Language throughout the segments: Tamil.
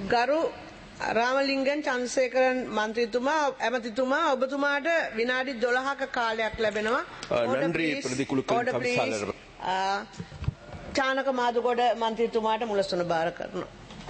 ගරු රාමලිංගන් චන්සේකරන් මන්ත්‍රීතුමා ඇමතිතුමා ඔබතුමාට විනාඩි 12ක කාලයක් ලැබෙනවා. අ, Order, நன்றி, please. பிரதிக்குழுக்களின் Order, please. தவிசாளர். ආ, චානක මාදුගොඩ මන්ත්‍රීතුමාට මුලසුන භාර කරනවා.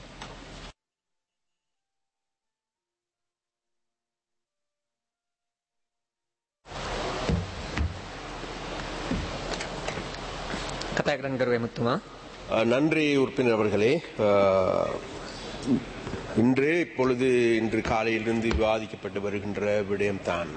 කතා කරන්න කරුව එමුත්තුමා அஹ், நன்றி உறுப்பினர் அவர்களே அஹ், இன்று இப்பொழுது இன்று காலையிலிருந்து விவாதிக்கப்பட்டு வருகின்ற விடயம்தான்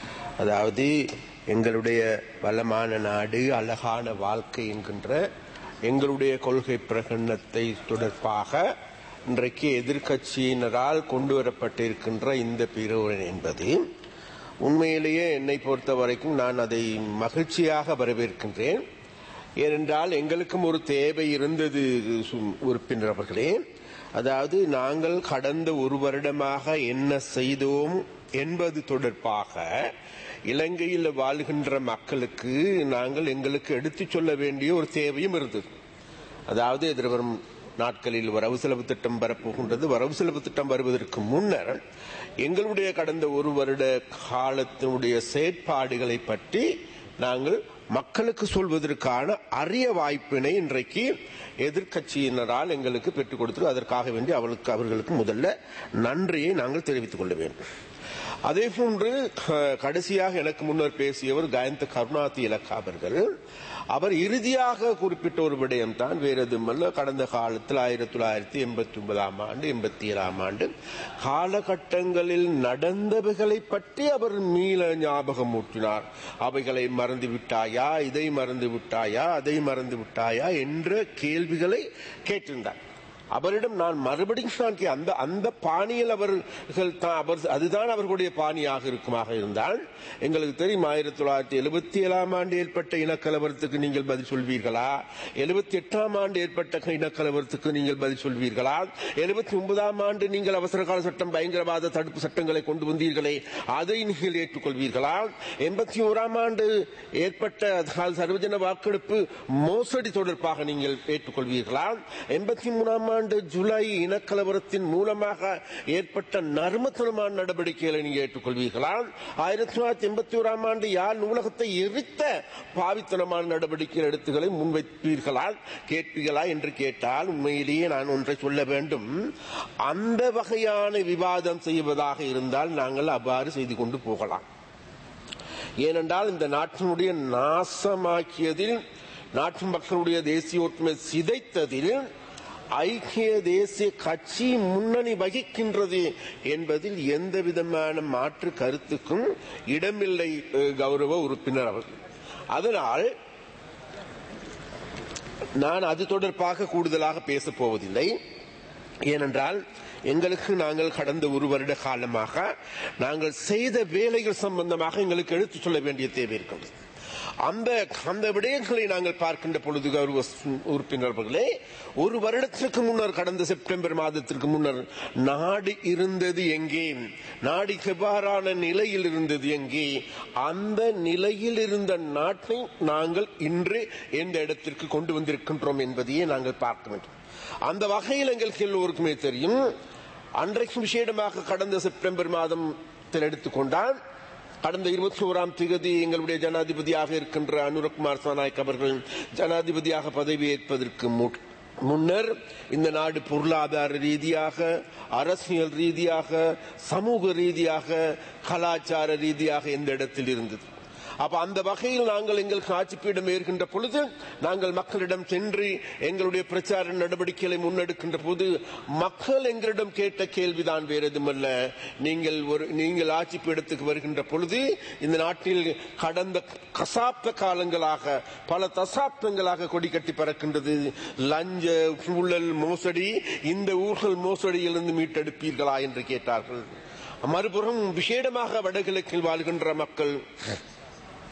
அதாவது எங்களுடைய வளமான நாடு அழகான வாழ்க்கை என்கின்ற எங்களுடைய கொள்கை பிரகடனத்தை தொடர்பாக இன்றைக்கு எதிர்க்கட்சியினரால் கொண்டு வரப்பட்டிருக்கின்ற இந்த பிரகடனம் என்பது உண்மையிலேயே என்னை பொறுத்த வரைக்கும் நான் அதை மகிழ்ச்சியாக வரவேற்கின்றேன் ஏனென்றால் எங்களுக்கும் ஒரு தேவை இருந்தது சு- உறுப்பினர் அவர்களே அதாவது நாங்கள் கடந்த ஒரு வருடமாக என்ன செய்தோம் என்பது தொடர்பாக இலங்கையில் வாழ்கின்ற மக்களுக்கு நாங்கள் எங்களுக்கு எடுத்துச் சொல்ல வேண்டிய ஒரு தேவையும் இருந்தது அதாவது எதிர்வரும் நாட்களில் வரவு செலவு திட்டம் வரப்போகின்றது வரவு செலவு திட்டம் வருவதற்கு முன்னர் எங்களுடைய கடந்த ஒரு வருட காலத்தினுடைய செயற்பாடுகளை பற்றி நாங்கள் மக்களுக்கு சொல்வதற்கான அரிய வாய்ப்பினை இன்றைக்கு எதிர்க்கட்சியினரால் எங்களுக்கு பெற்றுக் கொடுத்து அதற்காக வேண்டி அவர்களுக்கு அவர்களுக்கு முதல்ல நன்றியை நாங்கள் தெரிவித்துக் கொள்ள வேண்டும் அதே போன்று க- கடைசியாக எனக்கு முன்னர் பேசியவர் காயந்த கருணாதி இலக்கா அவர்கள் அவர் இறுதியாக குறிப்பிட்ட ஒரு விடயம் தான் வேறு எதுவுமல்ல கடந்த காலத்தில் ஆயிரத்தி தொள்ளாயிரத்தி எண்பத்தி ஒன்பதாம் ஆண்டு எண்பத்தி ஏழாம் ஆண்டு காலகட்டங்களில் நடந்தவைகளை பற்றி அவர் மீள ஞாபகம் ஊட்டினார் அவைகளை மறந்து விட்டாயா இதை மறந்து விட்டாயா அதை மறந்து விட்டாயா என்ற கேள்விகளை கேட்டிருந்தார் அவரிடம் நான் மறுபடியும் நான் கே- அந்த அந்த பாணியில் அவர்கள் தான் அவர் அதுதான் அவர்களுடைய பாணியாக இருக்குமாக இருந்தால் எங்களுக்கு தெரியும் ஆயிரத்தி தொள்ளாயிரத்தி எழுபத்தி ஏழாம் ஆண்டு ஏற்பட்ட இனக்கலவரத்துக்கு நீங்கள் பதில் சொல்வீர்களா எழுபத்தி எட்டாம் ஆண்டு ஏற்பட்ட இனக்கலவரத்துக்கு நீங்கள் பதில் சொல்வீர்களா எழுபத்தி ஒன்பதாம் ஆண்டு நீங்கள் அவசர கால சட்டம் பயங்கரவாத தடுப்பு சட்டங்களை கொண்டு வந்தீர்களே அதை நீங்கள் ஏற்றுக்கொள்வீர்களா எண்பத்தி ஓராம் ஆண்டு ஏற்பட்ட அதாவது சர்வஜன வாக்கெடுப்பு மோசடி தொடர்பாக நீங்கள் ஏற்றுக்கொள்வீர்களா எண்பத்தி மூணாம் ஆண்டு ஜூலை இனக்கலவரத்தின் மூலமாக ஏற்பட்ட நர்மத்தனமான நடவடிக்கைகளை நீங்கள் ஏற்றுக்கொள்வீர்களா ஆயிரத்தி தொள்ளாயிரத்தி எண்பத்தி ஓராம் ஆண்டு யாழ் நூலகத்தை எரித்த பாவித்தனமான நடவடிக்கை எடுத்துகளை முன்வைப்பீர்களா கேட்பீர்களா என்று கேட்டால் உண்மையிலேயே நான் ஒன்றை சொல்ல வேண்டும் அந்த வகையான விவாதம் செய்வதாக இருந்தால் நாங்கள் அவ்வாறு செய்து கொண்டு போகலாம் ஏனென்றால் இந்த நாட்டினுடைய நாசமாக்கியதில் நாட்டு மக்களுடைய தேசிய ஒற்றுமை சிதைத்ததில் ஐக்கிய தேசிய கட்சி முன்னணி வகிக்கின்றது என்பதில் எந்த விதமான மாற்று கருத்துக்கும் இடமில்லை அஹ், கௌரவ உறுப்பினர் அவர்கள் அதனால் நான் அது தொடர்பாக கூடுதலாக பேசப் போவதில்லை ஏனென்றால் எங்களுக்கு நாங்கள் கடந்த ஒரு வருட காலமாக நாங்கள் செய்த வேலைகள் சம்பந்தமாக எங்களுக்கு எடுத்துச் சொல்ல வேண்டிய தேவை இருக்கிறது அந்த அந்த விடயங்களை நாங்கள் பார்க்கின்ற பொழுது கௌரவ உறுப்பினர்களே ஒரு வருடத்திற்கு முன்னர் கடந்த செப்டம்பர் மாதத்திற்கு முன்னர் நாடு இருந்தது எங்கே நாடு எவ்வாறான நிலையில் இருந்தது எங்கே அந்த நிலையில் இருந்த நாட்டை நாங்கள் இன்று எந்த இடத்திற்கு கொண்டு வந்திருக்கின்றோம் என்பதையே நாங்கள் பார்க்க வேண்டும் அந்த வகையில் எங்களுக்கு எல்லோருக்குமே தெரியும் அன்றைக்கு விசேடமாக கடந்த செப்டம்பர் மாதத்தில் எடுத்துக்கொண்டால் கடந்த இருபத்தி ஓராம் தேதி எங்களுடைய ஜனாதிபதியாக இருக்கின்ற அனுரகுமார் சாநாயக் அவர்கள் ஜனாதிபதியாக பதவியேற்பதற்கு மு- முன்னர் இந்த நாடு பொருளாதார ரீதியாக அரசியல் ரீதியாக சமூக ரீதியாக கலாச்சார ரீதியாக எந்த இடத்தில் இருந்தது அப்ப அந்த வகையில் நாங்கள் எங்களுக்கு ஆட்சிப்பீடம் ஏற்கின்ற பொழுது நாங்கள் மக்களிடம் சென்று எங்களுடைய பிரச்சார நடவடிக்கைகளை முன்னெடுக்கின்ற போது மக்கள் எங்களிடம் கேட்ட கேள்விதான் வேறு எதுமல்ல நீங்கள் ஒரு நீங்கள் ஆட்சி பீடத்துக்கு வருகின்ற பொழுது இந்த நாட்டில் கடந்த கசாப்த காலங்களாக பல தசாப்தங்களாக கொடி கட்டி பறக்கின்றது லஞ்ச ஊழல் மோசடி இந்த ஊழல் மோசடியிலிருந்து மீட்டெடுப்பீர்களா என்று கேட்டார்கள் மறுபுறம் விசேடமாக வடகிழக்கில் வாழ்கின்ற மக்கள்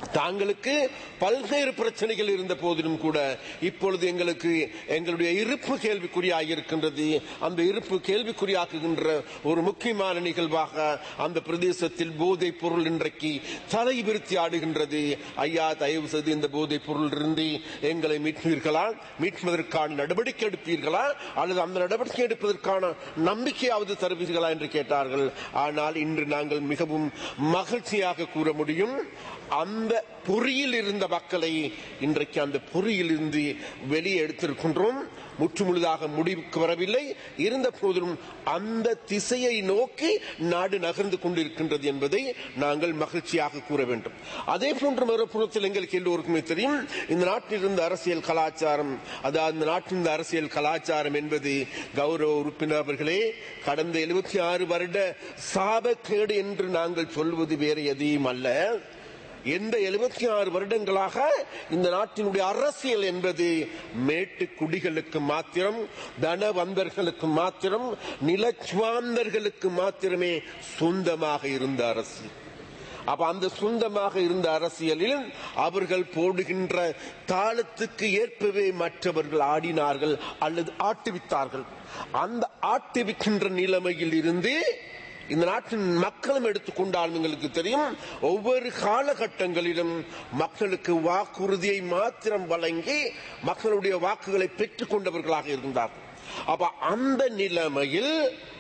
தாங்களுக்கு பல்வேறு பிரச்சனைகள் இருந்த போதிலும் கூட இப்பொழுது எங்களுக்கு எங்களுடைய இருப்பு கேள்விக்குறியாக இருக்கின்றது அந்த இருப்பு கேள்விக்குறியாக்குகின்ற ஒரு முக்கியமான நிகழ்வாக அந்த பிரதேசத்தில் போதைப் பொருள் இன்றைக்கு தலை விருத்தி ஆடுகின்றது ஐயா தயவு செய்து இந்த போதைப் பொருள் இருந்து எங்களை மீட்பீர்களா மீட்பதற்கான நடவடிக்கை எடுப்பீர்களா அல்லது அந்த நடவடிக்கை எடுப்பதற்கான நம்பிக்கையாவது தருவீர்களா என்று கேட்டார்கள் ஆனால் இன்று நாங்கள் மிகவும் மகிழ்ச்சியாக கூற முடியும் அந்த பொறியில் இருந்த மக்களை இன்றைக்கு அந்த பொறியில் இருந்து வெளியே எடுத்திருக்கின்றோம் முற்றுமுழுதாக முடிவுக்கு வரவில்லை இருந்த போதிலும் அந்த திசையை நோக்கி நாடு நகர்ந்து கொண்டிருக்கின்றது என்பதை நாங்கள் மகிழ்ச்சியாக கூற வேண்டும் அதே போன்ற மறுபுறத்தில் எங்களுக்கு எல்லோருக்குமே தெரியும் இந்த நாட்டில் இருந்த அரசியல் கலாச்சாரம் அதாவது இந்த நாட்டில் இருந்த அரசியல் கலாச்சாரம் என்பது கௌரவ உறுப்பினர் அவர்களே கடந்த எழுபத்தி ஆறு வருட சாபக்கேடு என்று நாங்கள் சொல்வது வேறு எதையும் அல்ல எந்த எழுபத்தி ஆறு வருடங்களாக இந்த நாட்டினுடைய அரசியல் என்பது மேட்டு குடிகளுக்கு மாத்திரம் தனவந்தர்களுக்கு மாத்திரம் நிலச்சுவாந்தர்களுக்கு மாத்திரமே சொந்தமாக இருந்த அரசியல் அப்ப அந்த சொந்தமாக இருந்த அரசியலில் அவர்கள் போடுகின்ற தாளத்துக்கு ஏற்பவே மற்றவர்கள் ஆடினார்கள் அல்லது ஆட்டுவித்தார்கள் அந்த ஆட்டுவிக்கின்ற நிலைமையில் இருந்து இந்த நாட்டின் மக்களும் எடுத்துக்கொண்டால் உங்களுக்கு தெரியும் ஒவ்வொரு காலகட்டங்களிலும் மக்களுக்கு வாக்குறுதியை மாத்திரம் வழங்கி மக்களுடைய வாக்குகளை பெற்றுக் கொண்டவர்களாக இருந்தார்கள் அப்ப அந்த நிலைமையில்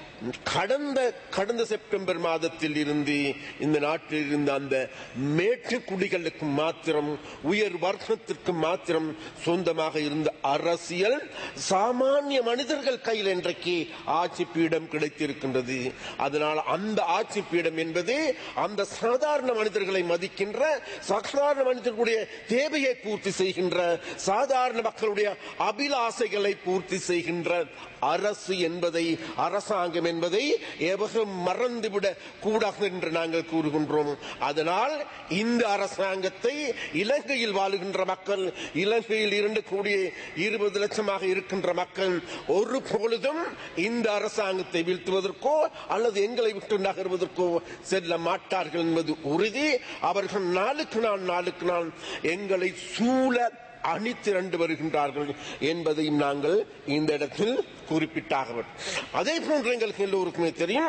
கடந்த கடந்த செப்டம்பர் மாதத்தில் இருந்து இந்த நாட்டில் இருந்த அந்த மேட்டு குடிகளுக்கு மாத்திரம் உயர் வர்க்கத்திற்கு மாத்திரம் சொந்தமாக இருந்த அரசியல் சாமானிய மனிதர்கள் கையில் இன்றைக்கு ஆட்சி பீடம் கிடைத்திருக்கின்றது அதனால் அந்த ஆட்சி பீடம் என்பது அந்த சாதாரண மனிதர்களை மதிக்கின்ற சாதாரண மனிதர்களுடைய தேவையை பூர்த்தி செய்கின்ற சாதாரண மக்களுடைய அபிலாசைகளை பூர்த்தி செய்கின்ற அரசு என்பதை அரசாங்கம் என்பதை எவரும் மறந்துவிடக் கூடாது என்று நாங்கள் கூறுகின்றோம் அதனால் இந்த அரசாங்கத்தை இலங்கையில் வாழுகின்ற மக்கள் இலங்கையில் இரண்டு கோடி இருபது லட்சமாக இருக்கின்ற மக்கள் ஒரு பொழுதும் இந்த அரசாங்கத்தை வீழ்த்துவதற்கோ அல்லது எங்களை விட்டு நகர்வதற்கோ செல்ல மாட்டார்கள் என்பது உறுதி அவர்கள் நாளுக்கு நாள் நாளுக்கு நாள் எங்களை சூழ அணிதிரண்டு வருகின்றார்கள் என்பதையும் நாங்கள் இந்த இடத்தில் குறிப்பிட்டாக வேண்டும் அதே போன்று எங்களுக்கு எல்லோருக்குமே தெரியும்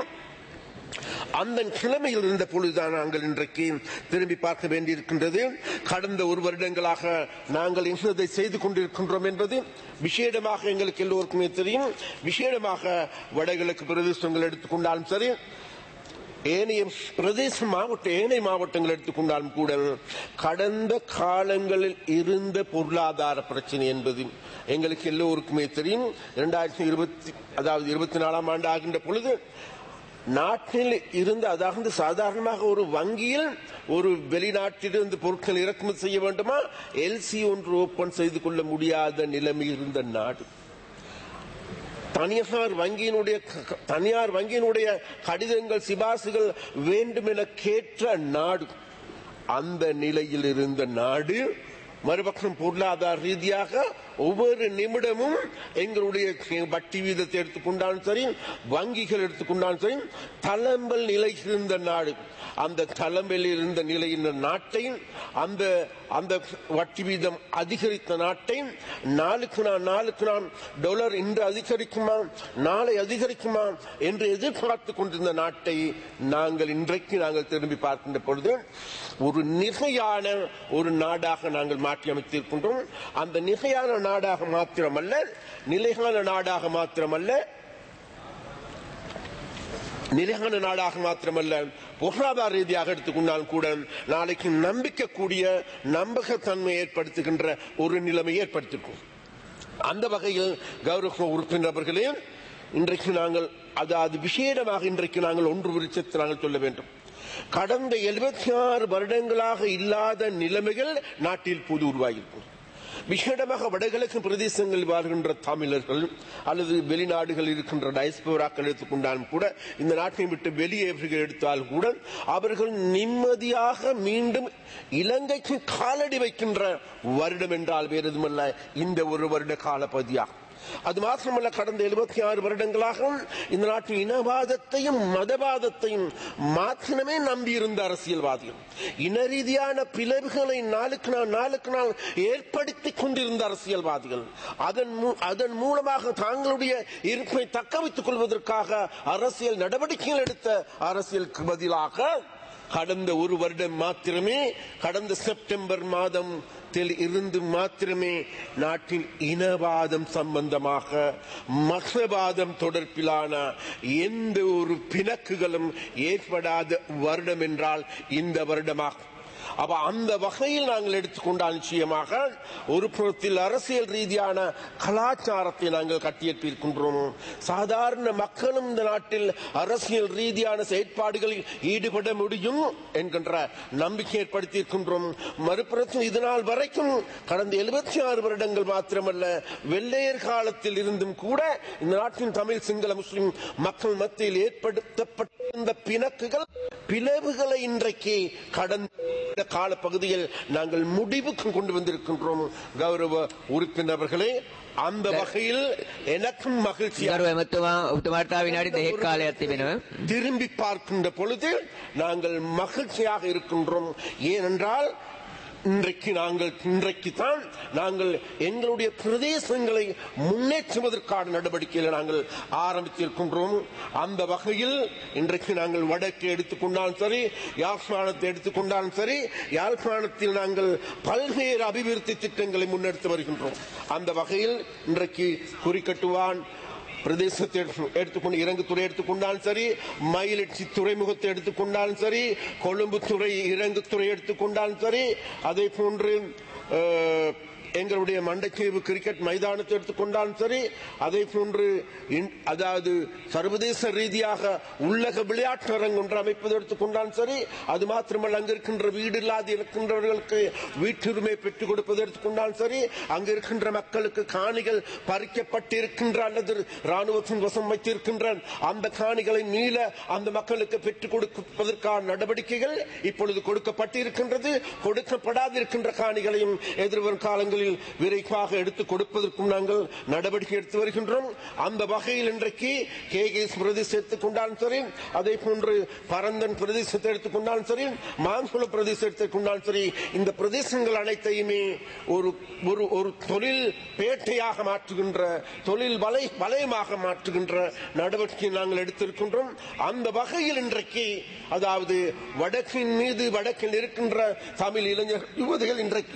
அந்த கிழமையில் இருந்த பொழுதுதான் நாங்கள் இன்றைக்கு திரும்பி பார்க்க வேண்டியிருக்கின்றது கடந்த ஒரு வருடங்களாக நாங்கள் என்னதை செய்து கொண்டிருக்கின்றோம் என்பது விசேடமாக எங்களுக்கு எல்லோருக்குமே தெரியும் விசேடமாக வடகிழக்கு பிரதேசங்கள் எடுத்துக்கொண்டாலும் சரி ஏனைய பிரதேச மாவட்ட ஏனைய மாவட்டங்கள் எடுத்துக்கொண்டாலும் கூட கடந்த காலங்களில் இருந்த பொருளாதார பிரச்சனை என்பது எங்களுக்கு எல்லோருக்குமே தெரியும் இரண்டாயிரத்தி இருபத்தி அதாவது இருபத்தி நாலாம் ஆண்டு ஆகின்ற பொழுது நாட்டில் இருந்து அதாவது சாதாரணமாக ஒரு வங்கியில் ஒரு வெளிநாட்டிலிருந்து பொருட்கள் இறக்குமதி செய்ய வேண்டுமா எல்சி ஒன்று ஓபன் செய்து கொள்ள முடியாத நிலைமை இருந்த நாடு தனியார் வங்கியினுடைய தனியார் வங்கியினுடைய கடிதங்கள் சிபாசுகள் வேண்டும் என கேட்ட நாடு அந்த நிலையில் இருந்த நாடு மறுபக்கம் பொருளாதார ரீதியாக ஒவ்வொரு நிமிடமும் எங்களுடைய வட்டி வீதத்தை எடுத்துக்கொண்டாலும் சரி வங்கிகள் எடுத்துக்கொண்டாலும் சரி தளம்பல் நிலை இருந்த நாடு அந்த தளம்பில் இருந்த நிலையின் நாட்டை அந்த அந்த வட்டி வீதம் அதிகரித்த நாட்டை நாளுக்கு நாள் நாளுக்கு நாள் டாலர் இன்று அதிகரிக்குமா நாளை அதிகரிக்குமா என்று எதிர்பார்த்து கொண்டிருந்த நாட்டை நாங்கள் இன்றைக்கு நாங்கள் திரும்பி பார்க்கின்ற பொழுது ஒரு நிகையான ஒரு நாடாக நாங்கள் மாற்றி அமைத்திருக்கின்றோம் அந்த நிகையான நாடாக மாத்திரமல்ல நிலையான நாடாக மாத்திரமல்ல நிலையான நாடாக மாத்திரமல்ல பொருளாதார ரீதியாக எடுத்துக்கொண்டாலும் கூட நாளைக்கு நம்பிக்கக்கூடிய நம்பகத்தன்மை ஏற்படுத்துகின்ற ஒரு நிலைமை ஏற்படுத்திருக்கும் அந்த வகையில் கௌரவ உறுப்பினர் அவர்களே இன்றைக்கு நாங்கள் அதாவது விசேடமாக இன்றைக்கு நாங்கள் ஒன்று விருச்சத்தை நாங்கள் சொல்ல வேண்டும் கடந்த எழுபத்தி ஆறு வருடங்களாக இல்லாத நிலைமைகள் நாட்டில் புது உருவாகியிருக்கும் விசேடமாக வடகிழக்கு பிரதேசங்களில் வாழ்கின்ற தமிழர்கள் அல்லது வெளிநாடுகள் இருக்கின்ற டயஸ்போராக்கள் எடுத்துக்கொண்டாலும் கூட இந்த நாட்டை விட்டு வெளியேறுகள் எடுத்தால் கூட அவர்கள் நிம்மதியாக மீண்டும் இலங்கைக்கு காலடி வைக்கின்ற வருடம் என்றால் வேறு எதுவுமல்ல இந்த ஒரு வருட காலப்பகுதியாகும் அது மாத்திரமல்ல கடந்த எழுபத்தி ஆறு வருடங்களாக இந்த நாட்டின் இனவாதத்தையும் மதவாதத்தையும் மாத்திரமே நம்பியிருந்த அரசியல்வாதிகள் இன ரீதியான பிளவுகளை நாளுக்கு நாள் நாளுக்கு நாள் ஏற்படுத்திக் கொண்டிருந்த அரசியல்வாதிகள் அதன் மூ- அதன் மூலமாக தாங்களுடைய இருப்பை தக்க வைத்துக் கொள்வதற்காக அரசியல் நடவடிக்கைகள் எடுத்த அரசியலுக்கு பதிலாக கடந்த ஒரு வருடம் மாத்திரமே கடந்த செப்டம்பர் மாதம் இருந்து மாத்திரமே நாட்டின் இனவாதம் சம்பந்தமாக மதவாதம் தொடர்பிலான எந்த ஒரு பிணக்குகளும் ஏற்படாத வருடம் என்றால் இந்த வருடமாகும் அப்ப அந்த வகையில் நாங்கள் எடுத்துக்கொண்டால் நிச்சயமாக ஒரு புறத்தில் அரசியல் ரீதியான கலாச்சாரத்தை நாங்கள் கட்டியெழுப்பியிருக்கின்றோம் சாதாரண மக்களும் இந்த நாட்டில் அரசியல் ரீதியான செயற்பாடுகளில் ஈடுபட முடியும் என்கின்ற நம்பிக்கை ஏற்படுத்தியிருக்கின்றோம் மறுபுறத்தில் இதனால் வரைக்கும் கடந்த எழுபத்தி ஆறு வருடங்கள் மாத்திரமல்ல வெள்ளையர் காலத்தில் இருந்தும் கூட இந்த நாட்டின் தமிழ் சிங்கள முஸ்லிம் மக்கள் மத்தியில் ஏற்படுத்தப்பட்டிருந்த பிணக்குகள் பிளவுகளை இன்றைக்கு கடந்த கால பகுதியில் நாங்கள் முடிவுக்கு கொண்டு வந்திருக்கின்றோம் கௌரவ உறுப்பினர்களே அந்த வகையில் எனக்கும் மகிழ்ச்சி ගරු ඇමතුමා ඔබතුමාට තව විනාඩි දෙකක් කාලයක් තිබෙනවා. திரும்பி பார்க்கின்ற பொழுது நாங்கள் மகிழ்ச்சியாக இருக்கின்றோம் ஏனென்றால் இன்றைக்கு நாங்கள் இன்றைக்கு தான் நாங்கள் எங்களுடைய பிரதேசங்களை முன்னேற்றுவதற்கான நடவடிக்கைகளை நாங்கள் ஆரம்பித்திருக்கின்றோம் அந்த வகையில் இன்றைக்கு நாங்கள் வடக்கு எடுத்துக்கொண்டாலும் சரி யாழ்ப்பாணத்தை எடுத்துக்கொண்டாலும் சரி யாழ்ப்பாணத்தில் நாங்கள் பல்வேறு அபிவிருத்தி திட்டங்களை முன்னெடுத்து வருகின்றோம் அந்த வகையில் இன்றைக்கு குறிக்கட்டுவான் பிரதேசத்தை எடுத்து- எடுத்துக்கொண்டு இறங்குத்துறை எடுத்துக்கொண்டாலும் சரி மயிலட்சி துறைமுகத்தை எடுத்துக்கொண்டாலும் சரி கொழும்பு துறை இறங்குத்துறை எடுத்துக்கொண்டாலும் சரி அதே போன்று அஹ், எங்களுடைய மண்டைத்தீவு கிரிக்கெட் மைதானத்தை எடுத்துக்கொண்டாலும் சரி அதே போன்று இன்- அதாவது சர்வதேச ரீதியாக உள்ளக விளையாட்டு அரங்கு ஒன்று அமைப்பது எடுத்துக்கொண்டாலும் சரி அது மாத்திரமல்ல அங்க இருக்கின்ற வீடு இல்லாத இருக்கின்றவர்களுக்கு வீட்டுரிமை பெற்றுக் கொடுப்பது எடுத்துக்கொண்டாலும் சரி அங்க இருக்கின்ற மக்களுக்கு காணிகள் பறிக்கப்பட்டு இருக்கின்ற அல்லது ராணுவத்தின் வசம் வைத்திருக்கின்ற அந்த காணிகளை மீள அந்த மக்களுக்கு பெற்றுக் கொடுப்பதற்கான நடவடிக்கைகள் இப்பொழுது கொடுக்கப்பட்டிருக்கின்றது கொடுக்கப்படாதிருக்கின்ற காணிகளையும் எதிர்வரும் காலங்களில் விரைவாக எடுத்துக் கொடுப்பதற்கும் நாங்கள் நடவடிக்கை எடுத்து வருகின்றோம் அந்த வகையில் இன்றைக்கு கேகேஸ் பிரதேசத்தை எடுத்துக்கொண்டாலும் சரி அதே போன்று பரந்தன் பிரதேசத்தை எடுத்துக்கொண்டாலும் சரி மாங்குள பிரதேசத்தை எடுத்துக்கொண்டாலும் சரி இந்த பிரதேசங்கள் அனைத்தையுமே ஒரு ஒரு ஒரு தொழில் பேட்டையாக மாற்றுகின்ற தொழில் வலை வலயமாக மாற்றுகின்ற நடவடிக்கை நாங்கள் எடுத்திருக்கின்றோம் அந்த வகையில் இன்றைக்கு அதாவது வடக்கின் மீது வடக்கில் இருக்கின்ற தமிழ் இளைஞர் யுவதிகள் இன்றைக்கு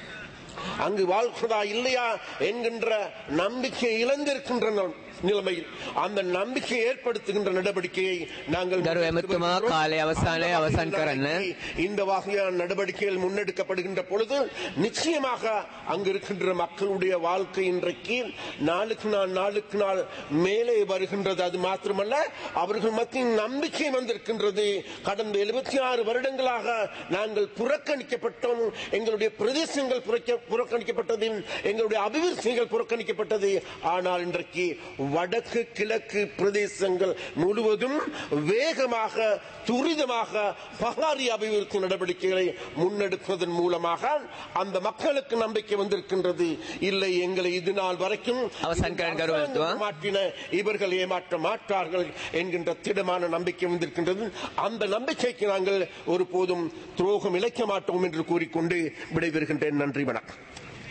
அங்கு வாழ்கிறதா இல்லையா என்கின்ற நம்பிக்கை இழந்திருக்கின்ற நம்- நிலைமையில் அந்த நம்பிக்கை ஏற்படுத்துகின்ற நடவடிக்கையை நாங்கள் கரு எமத்துமா, காலை அவசானே அவசான் கரන්න. இந்த வகையான நடவடிக்கைகள் முன்னெடுக்கப்படுகின்ற பொழுது நிச்சயமாக அங்கு இருக்கின்ற மக்களுடைய வாழ்க்கை இன்றைக்கு நாளுக்கு நாள் நாளுக்கு நாள் மேலே வருகின்றது அது மாத்திரமல்ல அவர்கள் மத்தியில் நம்பிக்கை வந்திருக்கின்றது கடந்த எழுபத்தி ஆறு வருடங்களாக நாங்கள் புறக்கணிக்கப்பட்டோம் எங்களுடைய பிரதேசங்கள் புறக்க- புறக்கணிக்கப்பட்டது எங்களுடைய அபிவிருத்திகள் புறக்கணிக்கப்பட்டது ஆனால் இன்றைக்கு வடக்கு கிழக்கு பிரதேசங்கள் முழுவதும் வேகமாக துரிதமாக பகாரி அபிவிருத்தி நடவடிக்கைகளை முன்னெடுப்பதன் மூலமாக அந்த மக்களுக்கு நம்பிக்கை வந்திருக்கின்றது இல்லை எங்களை இது நாள் வரைக்கும் அவசான் கரன் கரு மருத்துவா. மாற்றின இவர்கள் ஏமாற்ற மாட்டார்கள் என்கின்ற திடமான நம்பிக்கை வந்திருக்கின்றது அந்த நம்பிக்கைக்கு நாங்கள் ஒருபோதும் துரோகம் இழைக்க மாட்டோம் என்று கூறிக்கொண்டு விடைபெறுகின்றேன் நன்றி வணக்கம்